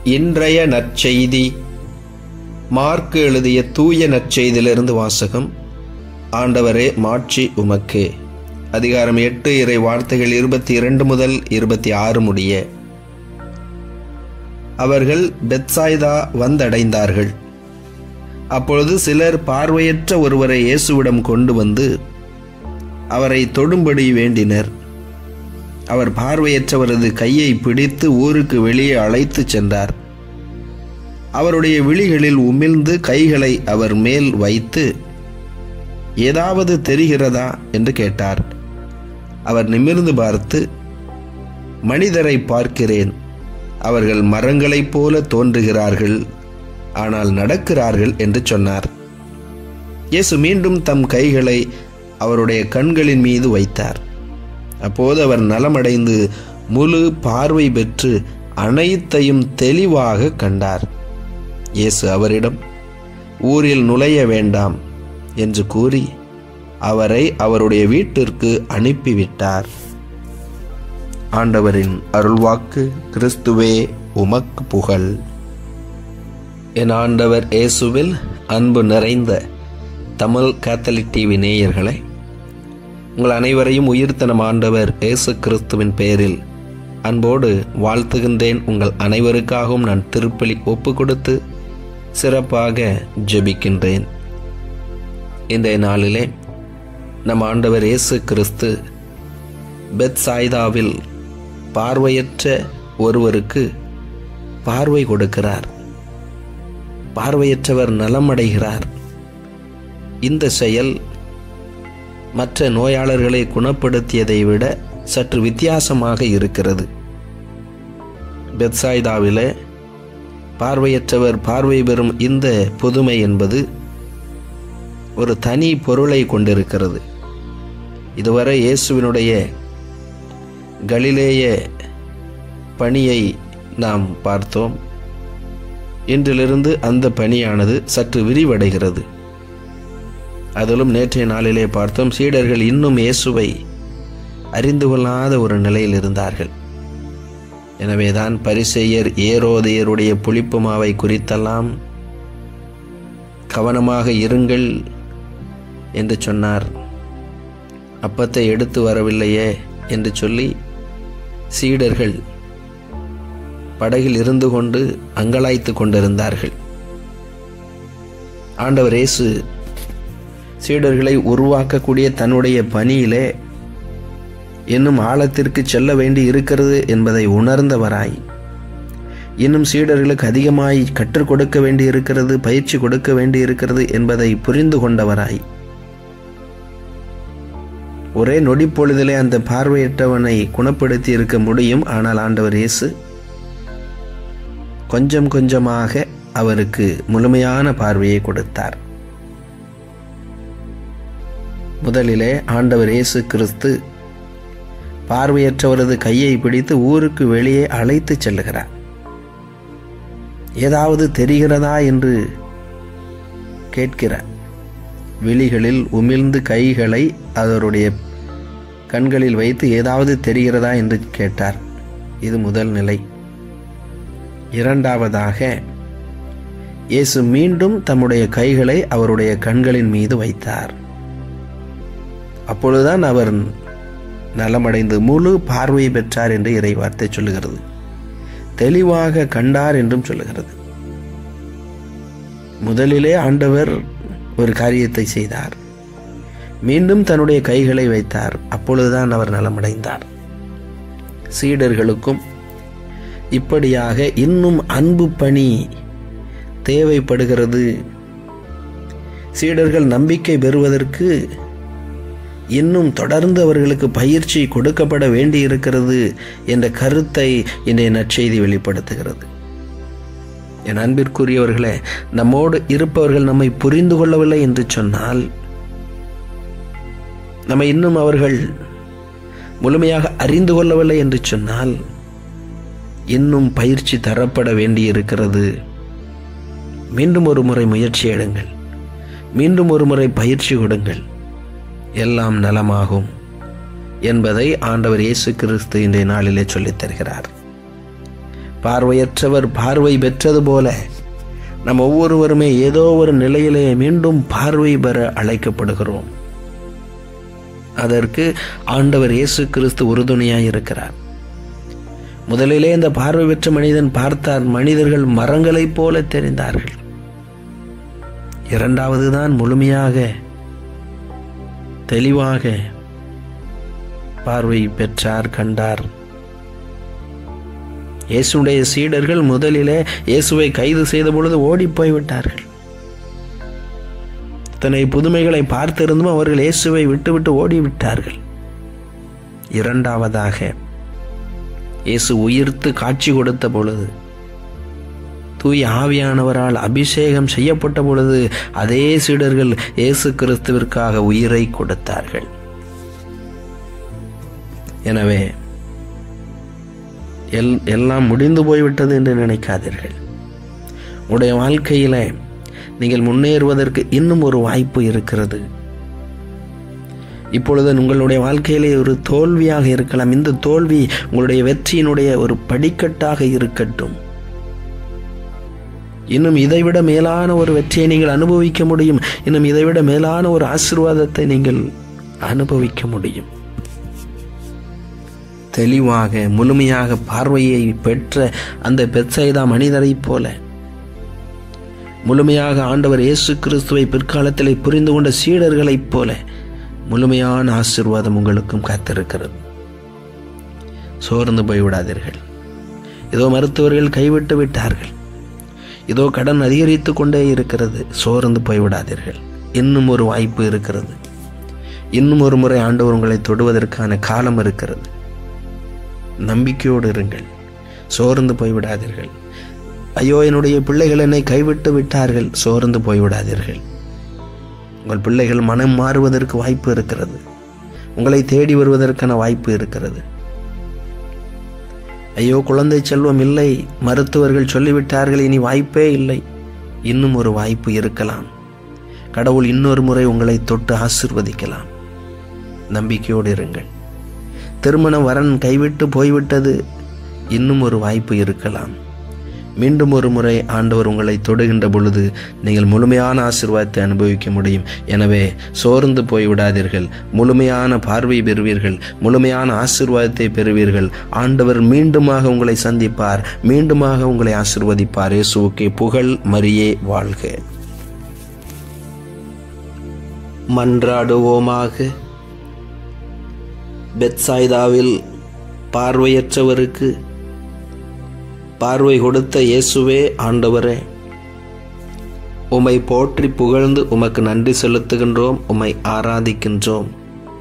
இன்றைய நற்செய்தி மார்க்கு எழுதிய தூய நற்செய்தியிலிருந்து வாசகம் ஆண்டவரே மாட்சி உமக்கே அதிகாரம் எட்டு இறை வார்த்தைகள் இருபத்தி இரண்டு முதல் இருபத்தி ஆறு முடிய அவர்கள் பெத்சாய்தா வந்தடைந்தார்கள் அப்பொழுது சிலர் பார்வையற்ற ஒருவரை இயேசுவிடம் கொண்டு வந்து அவரை தொடும்படி வேண்டினர் அவர் பார்வையற்றவரது கையை பிடித்து ஊருக்கு வெளியே அழைத்துச் சென்றார் அவருடைய விழிகளில் உமிழ்ந்து கைகளை அவர் மேல் வைத்து ஏதாவது தெரிகிறதா என்று கேட்டார் அவர் நிமிர்ந்து பார்த்து மனிதரை பார்க்கிறேன் அவர்கள் மரங்களைப் போல தோன்றுகிறார்கள் ஆனால் நடக்கிறார்கள் என்று சொன்னார் இயேசு மீண்டும் தம் கைகளை அவருடைய கண்களின் மீது வைத்தார் அப்போது அவர் நலமடைந்து முழு பார்வை பெற்று அனைத்தையும் தெளிவாக கண்டார் இயேசு அவரிடம் ஊரில் நுழைய வேண்டாம் என்று கூறி அவரை அவருடைய வீட்டிற்கு அனுப்பிவிட்டார் ஆண்டவரின் அருள்வாக்கு கிறிஸ்துவே உமக்கு புகழ் என் ஆண்டவர் இயேசுவில் அன்பு நிறைந்த தமிழ் கேத்தலிக் டிவி நேயர்களை உங்கள் அனைவரையும் உயிர்த்தனம் ஆண்டவர் இயேசு கிறிஸ்துவின் பெயரில் அன்போடு வாழ்த்துகின்றேன் உங்கள் அனைவருக்காகவும் நான் திருப்பலி ஒப்பு கொடுத்து சிறப்பாக ஜெபிக்கின்றேன் இன்றைய நாளிலே நம் ஆண்டவர் இயேசு கிறிஸ்து பெத் சாய்தாவில் பார்வையற்ற ஒருவருக்கு பார்வை கொடுக்கிறார் பார்வையற்றவர் நலமடைகிறார் இந்த செயல் மற்ற நோயாளர்களை குணப்படுத்தியதை விட சற்று வித்தியாசமாக இருக்கிறது பெத்சாய்தாவில பார்வையற்றவர் பார்வை பெறும் இந்த புதுமை என்பது ஒரு தனி பொருளை கொண்டிருக்கிறது இதுவரை இயேசுவினுடைய கலிலேய பணியை நாம் பார்த்தோம் இன்றிலிருந்து அந்த பணியானது சற்று விரிவடைகிறது அதிலும் நேற்றைய நாளிலே பார்த்தோம் சீடர்கள் இன்னும் இயேசுவை அறிந்து கொள்ளாத ஒரு நிலையில் இருந்தார்கள் எனவேதான் பரிசெயர் ஏரோதையருடைய புளிப்பு மாவை குறித்தெல்லாம் கவனமாக இருங்கள் என்று சொன்னார் அப்பத்தை எடுத்து வரவில்லையே என்று சொல்லி சீடர்கள் படகில் இருந்து கொண்டு அங்கலாய்த்து கொண்டிருந்தார்கள் ஆண்டவர் இயேசு சீடர்களை உருவாக்கக்கூடிய தன்னுடைய பணியிலே இன்னும் ஆழத்திற்கு செல்ல வேண்டி இருக்கிறது என்பதை உணர்ந்தவராய் இன்னும் சீடர்களுக்கு அதிகமாய் கற்றுக் கொடுக்க வேண்டி இருக்கிறது பயிற்சி கொடுக்க வேண்டி இருக்கிறது என்பதை புரிந்து கொண்டவராய் ஒரே நொடி பொழுதிலே அந்த பார்வையற்றவனை குணப்படுத்தி இருக்க முடியும் ஆனால் ஆண்டவர் இயேசு கொஞ்சம் கொஞ்சமாக அவருக்கு முழுமையான பார்வையை கொடுத்தார் முதலிலே ஆண்டவர் இயேசு கிறிஸ்து பார்வையற்றவரது கையை பிடித்து ஊருக்கு வெளியே அழைத்து செல்லுகிறார் ஏதாவது தெரிகிறதா என்று கேட்கிறார் விழிகளில் உமிழ்ந்து கைகளை அவருடைய கண்களில் வைத்து ஏதாவது தெரிகிறதா என்று கேட்டார் இது முதல் நிலை இரண்டாவதாக இயேசு மீண்டும் தம்முடைய கைகளை அவருடைய கண்களின் மீது வைத்தார் அப்பொழுதுதான் அவர் நலமடைந்து முழு பார்வை பெற்றார் என்று இறை வார்த்தை சொல்லுகிறது தெளிவாக கண்டார் என்றும் சொல்லுகிறது முதலிலே ஆண்டவர் ஒரு காரியத்தை செய்தார் மீண்டும் தன்னுடைய கைகளை வைத்தார் அப்பொழுதுதான் அவர் நலமடைந்தார் சீடர்களுக்கும் இப்படியாக இன்னும் அன்பு பணி தேவைப்படுகிறது சீடர்கள் நம்பிக்கை பெறுவதற்கு இன்னும் தொடர்ந்து அவர்களுக்கு பயிற்சி கொடுக்கப்பட வேண்டி இருக்கிறது என்ற கருத்தை இன்றைய நற்செய்தி வெளிப்படுத்துகிறது என் அன்பிற்குரியவர்களே நம்மோடு இருப்பவர்கள் நம்மை புரிந்து கொள்ளவில்லை என்று சொன்னால் நம்ம இன்னும் அவர்கள் முழுமையாக அறிந்து கொள்ளவில்லை என்று சொன்னால் இன்னும் பயிற்சி தரப்பட வேண்டி இருக்கிறது மீண்டும் ஒரு முறை முயற்சி எடுங்கள் மீண்டும் ஒரு முறை பயிற்சி கொடுங்கள் எல்லாம் நலமாகும் என்பதை ஆண்டவர் இயேசு கிறிஸ்து இன்றைய நாளிலே சொல்லித் தருகிறார் பார்வையற்றவர் பார்வை பெற்றது போல நம் ஒவ்வொருவருமே ஏதோ ஒரு நிலையிலே மீண்டும் பார்வை பெற அழைக்கப்படுகிறோம் அதற்கு ஆண்டவர் இயேசு கிறிஸ்து உறுதுணையாய் இருக்கிறார் முதலிலே இந்த பார்வை பெற்ற மனிதன் பார்த்தார் மனிதர்கள் மரங்களைப் போல தெரிந்தார்கள் இரண்டாவது தான் முழுமையாக தெளிவாக பார்வை பெற்றார் கண்டார் இயேசுடைய சீடர்கள் முதலிலே இயேசுவை கைது செய்த பொழுது ஓடி போய்விட்டார்கள் இத்தனை புதுமைகளை பார்த்திருந்தும் அவர்கள் இயேசுவை விட்டுவிட்டு ஓடிவிட்டார்கள் இரண்டாவதாக இயேசு உயிர்த்து காட்சி கொடுத்த பொழுது தூய் ஆவியானவரால் அபிஷேகம் செய்யப்பட்ட பொழுது அதே சீடர்கள் இயேசு கிறிஸ்துவிற்காக உயிரை கொடுத்தார்கள் எனவே எல் எல்லாம் முடிந்து போய்விட்டது என்று நினைக்காதீர்கள் உடைய வாழ்க்கையில நீங்கள் முன்னேறுவதற்கு இன்னும் ஒரு வாய்ப்பு இருக்கிறது இப்பொழுது உங்களுடைய வாழ்க்கையிலே ஒரு தோல்வியாக இருக்கலாம் இந்த தோல்வி உங்களுடைய வெற்றியினுடைய ஒரு படிக்கட்டாக இருக்கட்டும் இன்னும் இதைவிட மேலான ஒரு வெற்றியை நீங்கள் அனுபவிக்க முடியும் இன்னும் இதைவிட மேலான ஒரு ஆசிர்வாதத்தை நீங்கள் அனுபவிக்க முடியும் தெளிவாக முழுமையாக பார்வையை பெற்ற அந்த பெற்செய்தா மனிதரைப் போல முழுமையாக ஆண்டவர் இயேசு கிறிஸ்துவை பிற்காலத்திலே புரிந்து கொண்ட சீடர்களைப் போல முழுமையான ஆசிர்வாதம் உங்களுக்கும் காத்திருக்கிறது சோர்ந்து போய்விடாதீர்கள் இதோ மருத்துவர்கள் கைவிட்டு விட்டார்கள் இதோ கடன் அதிகரித்து கொண்டே இருக்கிறது சோர்ந்து போய்விடாதீர்கள் இன்னும் ஒரு வாய்ப்பு இருக்கிறது இன்னும் ஒரு முறை ஆண்டவர் உங்களை தொடுவதற்கான காலம் இருக்கிறது நம்பிக்கையோடு இருங்கள் சோர்ந்து போய்விடாதீர்கள் ஐயோ என்னுடைய பிள்ளைகள் என்னை கைவிட்டு விட்டார்கள் சோர்ந்து போய்விடாதீர்கள் உங்கள் பிள்ளைகள் மனம் மாறுவதற்கு வாய்ப்பு இருக்கிறது உங்களை தேடி வருவதற்கான வாய்ப்பு இருக்கிறது ஐயோ குழந்தை செல்வம் இல்லை மருத்துவர்கள் சொல்லிவிட்டார்கள் இனி வாய்ப்பே இல்லை இன்னும் ஒரு வாய்ப்பு இருக்கலாம் கடவுள் இன்னொரு முறை உங்களை தொட்டு ஆசிர்வதிக்கலாம் நம்பிக்கையோடு இருங்கள் திருமண வரன் கைவிட்டு போய்விட்டது இன்னும் ஒரு வாய்ப்பு இருக்கலாம் மீண்டும் ஒரு முறை ஆண்டவர் உங்களை தொடுகின்ற பொழுது நீங்கள் முழுமையான ஆசிர்வாதத்தை அனுபவிக்க முடியும் எனவே சோர்ந்து போய்விடாதீர்கள் முழுமையான பார்வை பெறுவீர்கள் முழுமையான ஆசிர்வாதத்தை பெறுவீர்கள் ஆண்டவர் மீண்டுமாக உங்களை சந்திப்பார் மீண்டுமாக உங்களை ஆசிர்வதிப்பார் இயேசுவுக்கே புகழ் மரியே வாழ்க மன்றாடுவோமாக பெத்சாய்தாவில் பார்வையற்றவருக்கு பார்வை கொடுத்த இயேசுவே ஆண்டவரே உம்மை போற்றி புகழ்ந்து உமக்கு நன்றி செலுத்துகின்றோம் உம்மை ஆராதிக்கின்றோம்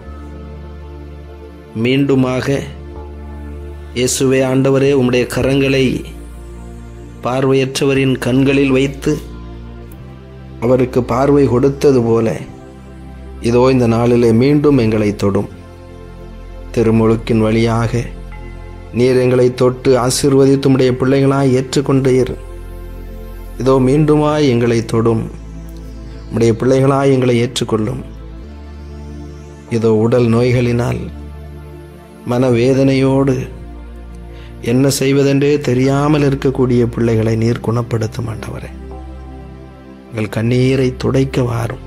மீண்டுமாக இயேசுவே ஆண்டவரே உம்முடைய கரங்களை பார்வையற்றவரின் கண்களில் வைத்து அவருக்கு பார்வை கொடுத்தது போல இதோ இந்த நாளிலே மீண்டும் எங்களை தொடும் திருமுழுக்கின் வழியாக நீர் எங்களை தொட்டு ஆசீர்வதித்து உடைய பிள்ளைகளாய் ஏற்றுக்கொண்டீர் இதோ மீண்டுமாய் எங்களை தொடும் உடைய பிள்ளைகளாய் எங்களை ஏற்றுக்கொள்ளும் இதோ உடல் நோய்களினால் மனவேதனையோடு என்ன செய்வதென்றே தெரியாமல் இருக்கக்கூடிய பிள்ளைகளை நீர் குணப்படுத்தும் ஆண்டவரே எங்கள் கண்ணீரை துடைக்க வாரும்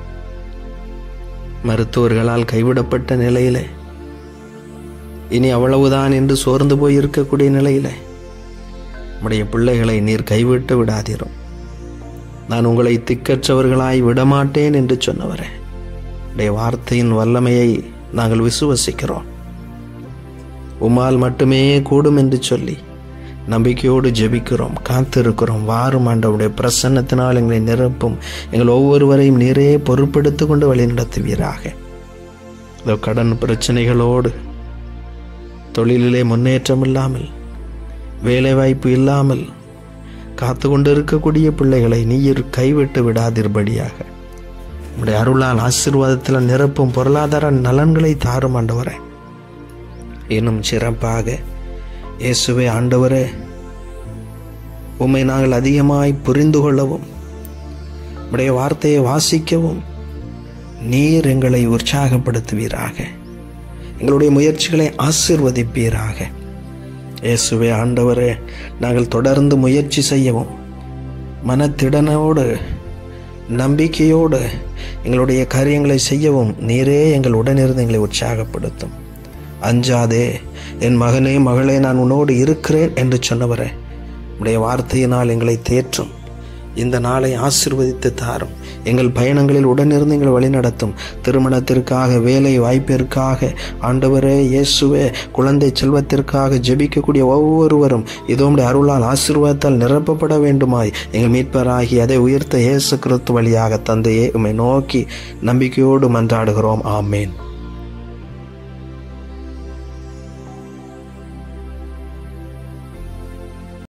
மருத்துவர்களால் கைவிடப்பட்ட நிலையிலே இனி அவ்வளவுதான் என்று சோர்ந்து போய் இருக்கக்கூடிய நிலையில உடைய பிள்ளைகளை நீர் கைவிட்டு விடாதீரும் நான் உங்களை திக்கற்றவர்களாய் விடமாட்டேன் என்று சொன்னவரே உடைய வார்த்தையின் வல்லமையை நாங்கள் விசுவசிக்கிறோம் உமால் மட்டுமே கூடும் என்று சொல்லி நம்பிக்கையோடு ஜெபிக்கிறோம் காத்திருக்கிறோம் வாரும் ஆண்டவுடைய பிரசன்னத்தினால் எங்களை நிரப்பும் எங்கள் ஒவ்வொருவரையும் நீரே பொறுப்பெடுத்து கொண்டு வழிநடத்துவீராக இதோ கடன் பிரச்சனைகளோடு தொழிலிலே முன்னேற்றம் இல்லாமல் வேலைவாய்ப்பு இல்லாமல் காத்து கொண்டு இருக்கக்கூடிய பிள்ளைகளை நீர் கைவிட்டு விடாதிருபடியாக உடைய அருளால் ஆசீர்வாதத்தில் நிரப்பும் பொருளாதார நலன்களை தாரும் ஆண்டவரே இன்னும் சிறப்பாக இயேசுவே ஆண்டவரே உம்மை நாங்கள் அதிகமாய் புரிந்து கொள்ளவும் உடைய வார்த்தையை வாசிக்கவும் நீர் எங்களை உற்சாகப்படுத்துவீராக எங்களுடைய முயற்சிகளை ஆசிர்வதிப்பீராக இயேசுவே ஆண்டவரே நாங்கள் தொடர்ந்து முயற்சி செய்யவும் மனத்திடனோடு நம்பிக்கையோடு எங்களுடைய காரியங்களை செய்யவும் நீரே எங்கள் உடனிருந்து எங்களை உற்சாகப்படுத்தும் அஞ்சாதே என் மகனே மகளே நான் உன்னோடு இருக்கிறேன் என்று சொன்னவரே உடைய வார்த்தையினால் எங்களை தேற்றும் இந்த நாளை ஆசிர்வதித்து தாரும் எங்கள் பயணங்களில் உடனிருந்து எங்களை வழிநடத்தும் திருமணத்திற்காக வேலை வாய்ப்பிற்காக ஆண்டவரே இயேசுவே குழந்தை செல்வத்திற்காக ஜெபிக்கக்கூடிய ஒவ்வொருவரும் இதோடைய அருளால் ஆசீர்வாதத்தால் நிரப்பப்பட வேண்டுமாய் எங்கள் மீட்பராகி அதை உயர்த்த இயேசு கிறிஸ்து வழியாக தந்தையே உம்மை நோக்கி நம்பிக்கையோடு மன்றாடுகிறோம் ஆமேன்